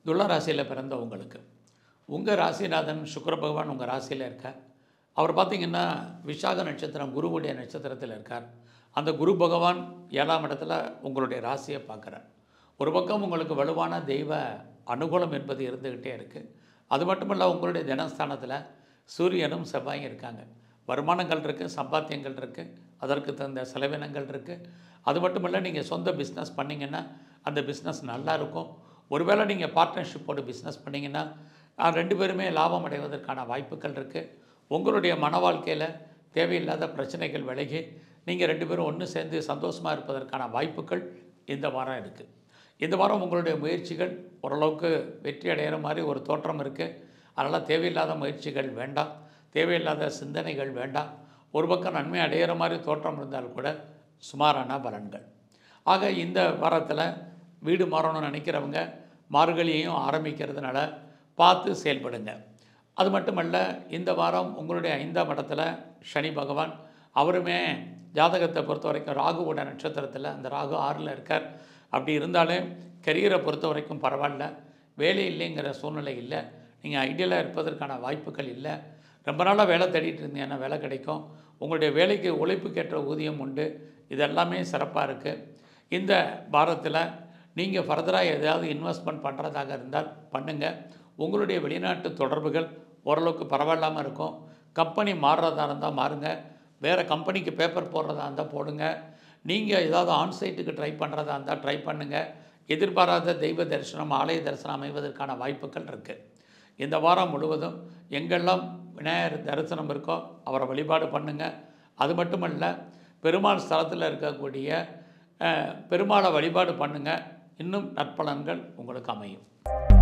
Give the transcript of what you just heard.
துள ராசியில் பிறந்த உங்களுக்கு உங்கள் ராசிநாதன் சுக்கிர பகவான் உங்கள் ராசியில் இருக்கார் அவர் பார்த்தீங்கன்னா விசாக நட்சத்திரம் குருவுடைய நட்சத்திரத்தில் இருக்கார் அந்த குரு பகவான் ஏழாம் இடத்துல உங்களுடைய ராசியை பார்க்குறார் ஒரு பக்கம் உங்களுக்கு வலுவான தெய்வ அனுகூலம் என்பது இருந்துக்கிட்டே இருக்குது அது மட்டுமல்ல உங்களுடைய தினஸ்தானத்தில் சூரியனும் செவ்வாயும் இருக்காங்க வருமானங்கள் இருக்குது சம்பாத்தியங்கள் இருக்குது அதற்கு தகுந்த செலவினங்கள் இருக்குது அது மட்டும் இல்லை நீங்கள் சொந்த பிஸ்னஸ் பண்ணிங்கன்னா அந்த பிஸ்னஸ் நல்லா இருக்கும் ஒருவேளை நீங்கள் பார்ட்னர்ஷிப்போடு பிஸ்னஸ் பண்ணிங்கன்னா ஆஹ், ரெண்டு பேருமே லாபம் அடைவதற்கான வாய்ப்புகள் இருக்குது உங்களுடைய மன வாழ்க்கையில் தேவையில்லாத பிரச்சனைகள் விலகி நீங்கள் ரெண்டு பேரும் ஒன்று சேர்ந்து சந்தோஷமாக இருப்பதற்கான வாய்ப்புகள் இந்த வாரம் இருக்குது இந்த வாரம் உங்களுடைய முயற்சிகள் ஓரளவுக்கு வெற்றி அடைகிற மாதிரி ஒரு தோற்றம் இருக்குது அதனால் தேவையில்லாத முயற்சிகள் வேண்டாம் தேவையில்லாத சிந்தனைகள் வேண்டாம் ஒரு பக்கம் நன்மை அடையிற மாதிரி தோற்றம் இருந்தால் கூட சுமாரான பலன்கள் ஆக இந்த வாரத்தில் வீடு மாறணும்னு நினைக்கிறவங்க மார்கழியையும் ஆரம்பிக்கிறதுனால பார்த்து செயல்படுங்க அது மட்டுமல்ல இந்த வாரம் உங்களுடைய ஐந்தாம் இடத்துல சனி பகவான் அவருமே ஜாதகத்தை பொறுத்த வரைக்கும் ராகுவோட நட்சத்திரத்தில் அந்த ராகு ஆறில் இருக்கார் அப்படி இருந்தாலே கரியரை பொறுத்த வரைக்கும் பரவாயில்ல வேலை இல்லைங்கிற சூழ்நிலை இல்லை நீங்கள் ஐடியலாக இருப்பதற்கான வாய்ப்புகள் இல்லை ரொம்ப நாளாக வேலை தேடிட்டு இருந்தீங்கன்னா வேலை கிடைக்கும் உங்களுடைய வேலைக்கு உழைப்புக்கேற்ற ஊதியம் உண்டு இதெல்லாமே சிறப்பாக இருக்குது இந்த வாரத்தில் நீங்கள் ஃபர்தராக எதாவது இன்வெஸ்ட்மெண்ட் பண்ணுறதாக இருந்தால் பண்ணுங்கள் உங்களுடைய வெளிநாட்டு தொடர்புகள் ஓரளவுக்கு பரவாயில்லாமல் இருக்கும் கம்பெனி மாறுறதா இருந்தால் மாறுங்க வேறு கம்பெனிக்கு பேப்பர் போடுறதா இருந்தால் போடுங்க நீங்கள் ஏதாவது ஆன்சைட்டுக்கு ட்ரை பண்ணுறதா இருந்தால் ட்ரை பண்ணுங்கள் எதிர்பாராத தெய்வ தரிசனம் ஆலய தரிசனம் அமைவதற்கான வாய்ப்புகள் இருக்குது இந்த வாரம் முழுவதும் எங்கெல்லாம் விநாயகர் தரிசனம் இருக்கோ அவரை வழிபாடு பண்ணுங்கள் அது மட்டுமல்ல பெருமாள் ஸ்தலத்தில் இருக்கக்கூடிய அஹ், பெருமாளை வழிபாடு பண்ணுங்கள் இன்னும் நற்பலன்கள் உங்களுக்கு அமையும்